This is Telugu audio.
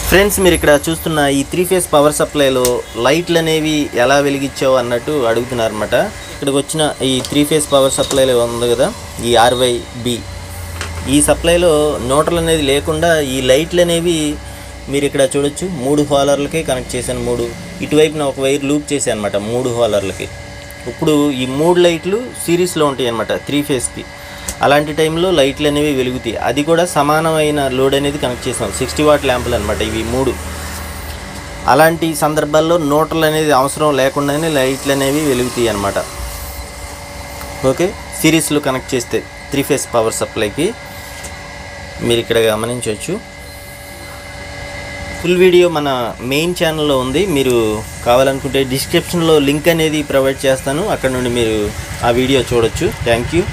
ఫ్రెండ్స్ మీరు ఇక్కడ చూస్తున్న ఈ త్రీ ఫేస్ పవర్ సప్లైలో లైట్లు అనేవి ఎలా వెలిగించావు అన్నట్టు అడుగుతున్నారు అనమాట ఇక్కడికి వచ్చిన ఈ త్రీ ఫేస్ పవర్ సప్లైలో ఉంది కదా ఈ ఆర్వై బి ఈ సప్లైలో న్యూట్రల్ అనేది లేకుండా ఈ లైట్లు అనేవి మీరు ఇక్కడ చూడొచ్చు మూడు హోలర్లకి కనెక్ట్ చేశాను మూడు ఇటువైపున ఒక వైర్ లూప్ చేశాను అనమాట మూడు హోలర్లకి ఇప్పుడు ఈ మూడు లైట్లు సిరీస్లో ఉంటాయి అనమాట త్రీ ఫేస్కి అలాంటి టైంలో లైట్లు అనేవి వెలుగుతాయి అది కూడా సమానమైన లోడ్ అనేది కనెక్ట్ చేసాం సిక్స్టీ వాట్ ల్యాంపులు అనమాట ఇవి మూడు అలాంటి సందర్భాల్లో న్యూట్రల్ అనేది అవసరం లేకుండానే లైట్లు అనేవి వెలుగుతాయి అనమాట ఓకే సిరీస్లో కనెక్ట్ చేస్తే త్రీ ఫేస్ పవర్ సప్లైకి మీరు ఇక్కడ గమనించవచ్చు ఫుల్ వీడియో మన మెయిన్ ఛానల్లో ఉంది మీరు కావాలనుకుంటే డిస్క్రిప్షన్లో లింక్ అనేది ప్రొవైడ్ చేస్తాను అక్కడ నుండి మీరు ఆ వీడియో చూడొచ్చు థ్యాంక్ యూ